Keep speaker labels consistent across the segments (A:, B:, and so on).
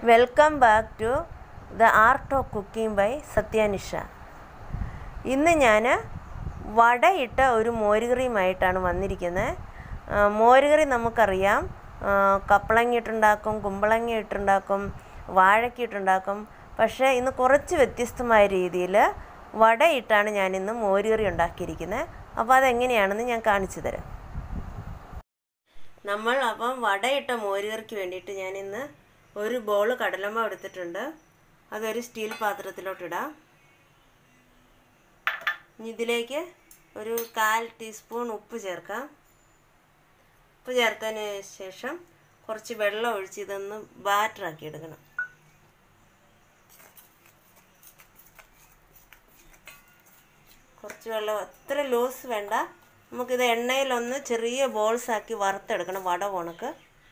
A: welcome back to the art of cooking by Satyanisha ഇന്ന് ഞാൻ വടയിട്ട ഒരു മോരുകറിയുമായിട്ടാണ് വന്നിരിക്കുന്നത് ആ, മോരുകറി നമുക്കറിയാം ആ, കപ്പളങ്ങ ഇട്ടുണ്ടാക്കും കുമ്പളങ്ങ ഇട്ടുണ്ടാക്കും വാഴയ്ക്ക ഇട്ടുണ്ടാക്കും പക്ഷേ ഇന്ന് കുറച്ച് വ്യത്യസ്തമായ രീതിയിൽ വടയിട്ടാണ് ഞാനിന്ന് മോരുകറി ഉണ്ടാക്കിയിരിക്കുന്നത് അപ്പോൾ അതെങ്ങനെയാണെന്ന് ഞാൻ കാണിച്ചു തരാം നമ്മൾ അപ്പം വടയിട്ട മോരുകറിക്ക് വേണ്ടിയിട്ട് ഞാനിന്ന് ഒരു ബോൾ കടലമാവ് എടുത്തിട്ടുണ്ട് അതൊരു സ്റ്റീൽ പാത്രത്തിലോട്ടിടാം ഇനി ഇതിലേക്ക് ഒരു കാൽ ടീസ്പൂൺ ഉപ്പ് ചേർക്കാം ഉപ്പ് ചേർത്തതിന് ശേഷം കുറച്ച് വെള്ളം ഒഴിച്ച് ഇതൊന്ന് ബാറ്ററാക്കി എടുക്കണം കുറച്ച് വെള്ളം അത്ര ലൂസ് വേണ്ട നമുക്കിത് എണ്ണയിലൊന്ന് ചെറിയ ബോൾസ് ആക്കി വറുത്തെടുക്കണം വട പോണക്ക്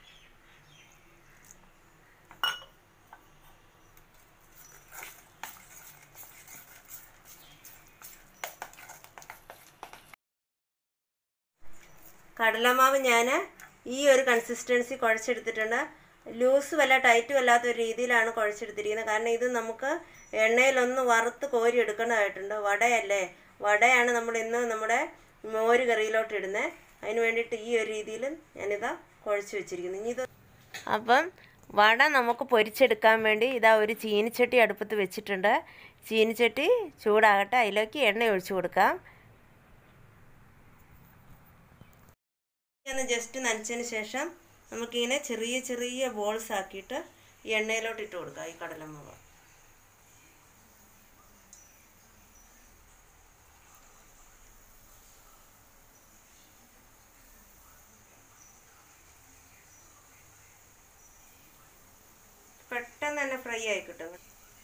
A: കടലമാവ് ഞാൻ ഈ ഒരു കൺസിസ്റ്റൻസി കുഴച്ചെടുത്തിട്ടുണ്ട് ലൂസ് വല്ല ടൈറ്റും അല്ലാത്ത ഒരു രീതിയിലാണ് കുഴച്ചെടുത്തിരിക്കുന്നത് കാരണം ഇത് നമുക്ക് എണ്ണയിലൊന്ന് വറുത്ത് കോരി എടുക്കേണ്ടതായിട്ടുണ്ട് വടയല്ലേ വടയാണ് നമ്മൾ ഇന്ന് നമ്മുടെ മോര് കറിയിലോട്ട് ഇടുന്നത് അതിന് വേണ്ടിയിട്ട് ഈ ഒരു രീതിയിൽ ഞാനിതാ കുഴച്ച് വെച്ചിരിക്കുന്നു ഇനി ഇത് അപ്പം വട നമുക്ക് പൊരിച്ചെടുക്കാൻ വേണ്ടി ഇതാ ഒരു ചീനിച്ചട്ടി അടുപ്പത്ത് വെച്ചിട്ടുണ്ട് ചീനിച്ചട്ടി ചൂടാകട്ടെ അതിലേക്ക് എണ്ണ ഒഴിച്ചു കൊടുക്കാം ഒന്ന് ജസ്റ്റ് നനച്ചതിന് ശേഷം നമുക്കിങ്ങനെ ചെറിയ ചെറിയ ബോൾസ് ആക്കിയിട്ട് ഈ എണ്ണയിലോട്ട് ഇട്ട് കൊടുക്കാം ഈ കടലമാവ് പെട്ടെന്ന് തന്നെ ഫ്രൈ ആയി കിട്ടും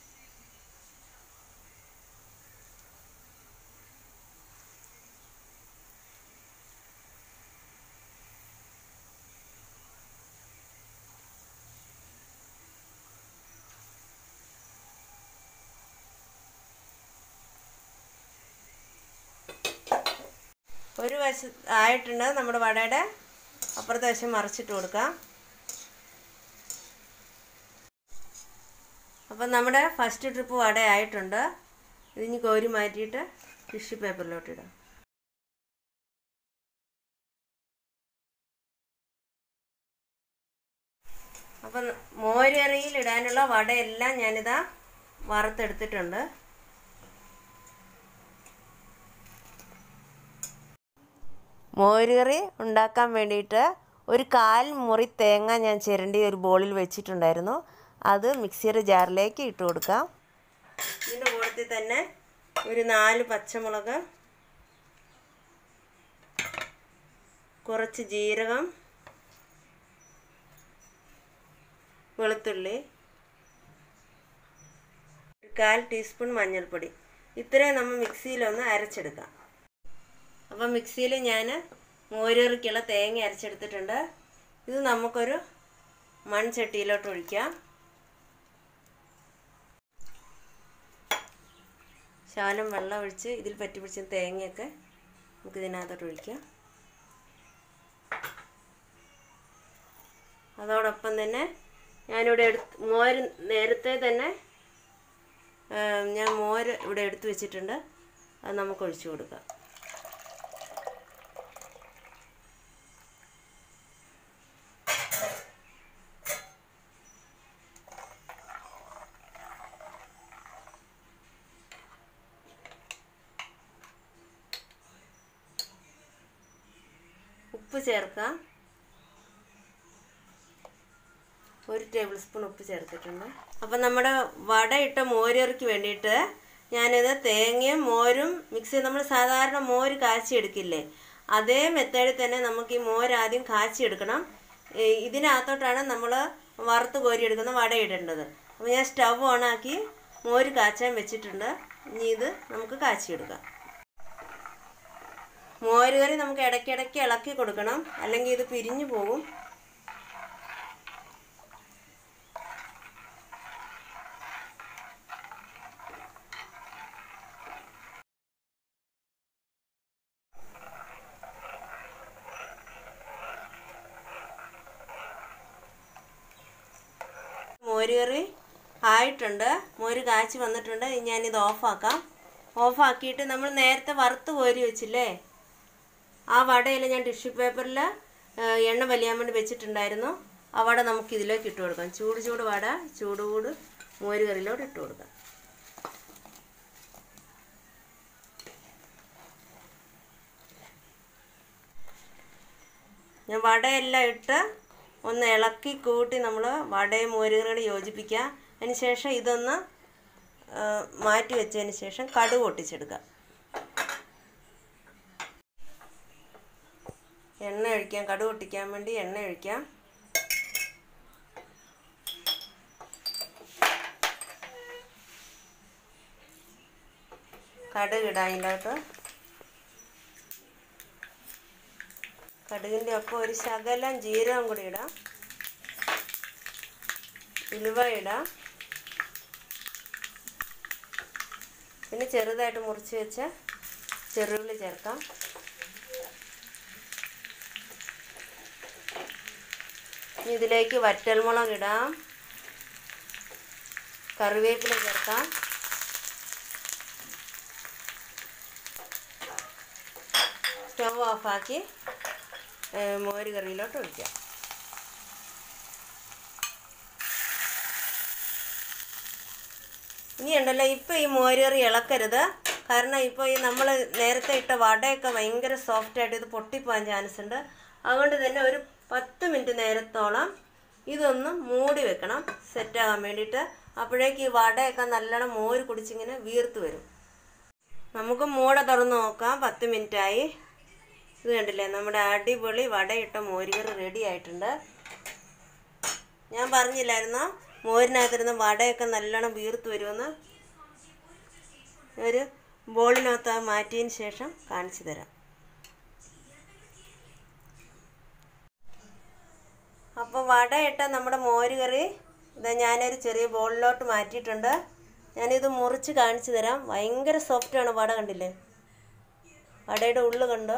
A: ഒരു വശ ആയിട്ടുണ്ട് നമ്മുടെ വടയുടെ അപ്പുറത്തെ വശം മറിച്ചിട്ട് കൊടുക്കാം അപ്പം നമ്മുടെ ഫസ്റ്റ് ട്രിപ്പ് വട ആയിട്ടുണ്ട് ഇതിനി കോരി മാറ്റിയിട്ട് ടിഷ്യൂ പേപ്പറിലോട്ട് ഇടാം അപ്പം മോരറിയിൽ ഇടാനുള്ള വടയെല്ലാം ഞാനിതാ വറുത്തെടുത്തിട്ടുണ്ട് മോരുകറി ഉണ്ടാക്കാൻ വേണ്ടിയിട്ട് ഒരു കാൽ മുറി തേങ്ങ ഞാൻ ചിരണ്ടി ഒരു ബോളിൽ വെച്ചിട്ടുണ്ടായിരുന്നു അത് മിക്സിയുടെ ജാറിലേക്ക് ഇട്ട് കൊടുക്കാം ഇതിൻ്റെ കൂട്ടത്തിൽ തന്നെ ഒരു നാല് പച്ചമുളക് കുറച്ച് ജീരകം വെളുത്തുള്ളി ഒരു കാൽ ടീസ്പൂൺ മഞ്ഞൾപ്പൊടി ഇത്രയും നമ്മൾ മിക്സിയിലൊന്ന് അരച്ചെടുക്കാം അപ്പം മിക്സിയിൽ ഞാൻ മോരുകറിക്കുള്ള തേങ്ങ അരച്ചെടുത്തിട്ടുണ്ട് ഇത് നമുക്കൊരു മൺചട്ടിയിലോട്ട് ഒഴിക്കാം ശാലം വെള്ളം ഒഴിച്ച് ഇതിൽ പറ്റി പിടിച്ച തേങ്ങയൊക്കെ നമുക്ക് ഇതിനകത്തോട്ട് ഒഴിക്കാം അതോടൊപ്പം തന്നെ ഞാനിവിടെ എടുത്ത് മോര് നേരത്തെ തന്നെ ഞാൻ മോര് ഇവിടെ എടുത്തു വെച്ചിട്ടുണ്ട് അത് നമുക്ക് ഒഴിച്ചു കൊടുക്കാം ഉപ്പ് ചേർക്കാം ഒരു ടേബിൾ സ്പൂൺ ഉപ്പ് ചേർത്തിട്ടുണ്ട് അപ്പം നമ്മുടെ വട ഇട്ട മോരുകറിക്ക് വേണ്ടിയിട്ട് ഞാനിത് തേങ്ങയും മോരും മിക്സ് ചെയ്ത് നമ്മൾ സാധാരണ മോര് കാച്ചി എടുക്കില്ലേ അതേ മെത്തേഡിൽ തന്നെ നമുക്ക് ഈ മോര് ആദ്യം കാച്ചി എടുക്കണം ഇതിനകത്തോട്ടാണ് നമ്മൾ വറുത്ത് കോരി എടുക്കുന്ന വട ഇടേണ്ടത് അപ്പോൾ ഞാൻ സ്റ്റവ് ഓണാക്കി മോര് കാച്ചാൻ വെച്ചിട്ടുണ്ട് ഇനി ഇത് നമുക്ക് കാച്ചിയെടുക്കാം മോരുകറി നമുക്ക് ഇടയ്ക്കിടയ്ക്ക് ഇളക്കി കൊടുക്കണം അല്ലെങ്കിൽ ഇത് പിരിഞ്ഞു പോകും മോരുകറി ആയിട്ടുണ്ട് മോര് കാച്ചി വന്നിട്ടുണ്ട് ഇനി ഞാനിത് ഓഫാക്കാം ഓഫാക്കിയിട്ട് നമ്മൾ നേരത്തെ വറുത്ത് കോരി വെച്ചില്ലേ ആ വടയിൽ ഞാൻ ടിഷ്യൂ പേപ്പറിൽ എണ്ണ വലിയാൻ വേണ്ടി വെച്ചിട്ടുണ്ടായിരുന്നു ആ വട നമുക്ക് ഇതിലേക്ക് ഇട്ട് കൊടുക്കാം ചൂട് ചൂട് വട ചൂട് ചൂട് മോര് കറിയിലോട്ട് ഇട്ട് കൊടുക്കാം ഞാൻ വടയെല്ലാം ഇട്ട് ഒന്ന് ഇളക്കി കൂട്ടി നമ്മൾ വടയും മോരുകറിയോട് യോജിപ്പിക്കുക അതിന് ശേഷം ഇതൊന്ന് ആ, മാറ്റി വെച്ചതിന് ശേഷം കടുക് പൊട്ടിച്ചെടുക്കുക എണ്ണ ഒഴിക്കാം കടുക് പൊട്ടിക്കാൻ വേണ്ടി എണ്ണ ഒഴിക്കാം കടുക് ഇടാം അതിൻ്റെ കടുകിൻ്റെ ഒപ്പം ഒരു ശകലം ജീരകം കൂടി ഇടാം ഉലുവ ഇടാം പിന്നെ ചെറുതായിട്ട് മുറിച്ച് വെച്ച ചെറുള്ളി ചേർക്കാം ഇനി ഇതിലേക്ക് വറ്റൽമുളക് ഇടാം കറിവേപ്പില ചേർക്കാം സ്റ്റവ് ഓഫാക്കി മോര് കറിയിലോട്ട് ഒഴിക്കാം ഇനി ഉണ്ടല്ലോ ഇപ്പോൾ ഈ മോര് കറി ഇളക്കരുത് കാരണം ഇപ്പോൾ ഈ നമ്മൾ നേരത്തെ ഇട്ട വടയൊക്കെ ഭയങ്കര സോഫ്റ്റ് ആയിട്ട് ഇത് പൊട്ടിപ്പോകാൻ ചാൻസ് ഉണ്ട് അതുകൊണ്ട് തന്നെ ഒരു പത്ത് മിനിറ്റ് നേരത്തോളം ഇതൊന്ന് മൂടി വെക്കണം സെറ്റാകാൻ വേണ്ടിയിട്ട് അപ്പോഴേക്ക് ഈ വടയൊക്കെ നല്ലോണം മോര് കുടിച്ചിങ്ങനെ വീർത്ത് വരും നമുക്ക് മൂട തുറന്ന് നോക്കാം പത്ത് മിനിറ്റായി ഇത് കണ്ടില്ലേ നമ്മുടെ അടിപൊളി വടയിട്ട മോരുകറി റെഡി ആയിട്ടുണ്ട് ഞാൻ പറഞ്ഞില്ലായിരുന്നോ മോരിനകത്തിരുന്ന് വടയൊക്കെ നല്ലോണം വീർത്ത് വരുമെന്ന് ഒരു ബോളിനകത്ത് അത് മാറ്റിയതിന് ശേഷം കാണിച്ചു തരാം അപ്പോൾ വടയിട്ട നമ്മുടെ മോരുകറി ഇതാ ഞാനൊരു ചെറിയ ബോളിലോട്ട് മാറ്റിയിട്ടുണ്ട് ഞാനിത് മുറിച്ച് കാണിച്ചു തരാം ഭയങ്കര സോഫ്റ്റാണ് വട കണ്ടില്ലേ വടയുടെ ഉള്ളു കണ്ടോ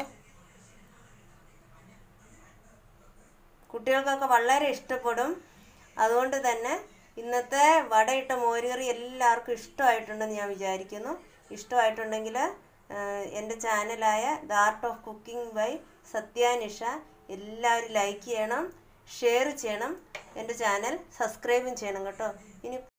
A: കുട്ടികൾക്കൊക്കെ വളരെ ഇഷ്ടപ്പെടും അതുകൊണ്ട് തന്നെ ഇന്നത്തെ വടയിട്ട മോരുകറി എല്ലാവർക്കും ഇഷ്ടമായിട്ടുണ്ടെന്ന് ഞാൻ വിചാരിക്കുന്നു ഇഷ്ടമായിട്ടുണ്ടെങ്കിൽ എൻ്റെ ചാനലായ the art of cooking by Satyanisha എല്ലാവരും ലൈക്ക് ചെയ്യണം ഷെയർ ചെയ്യണം എൻ്റെ ചാനൽ സബ്സ്ക്രൈബും ചെയ്യണം കേട്ടോ ഇനി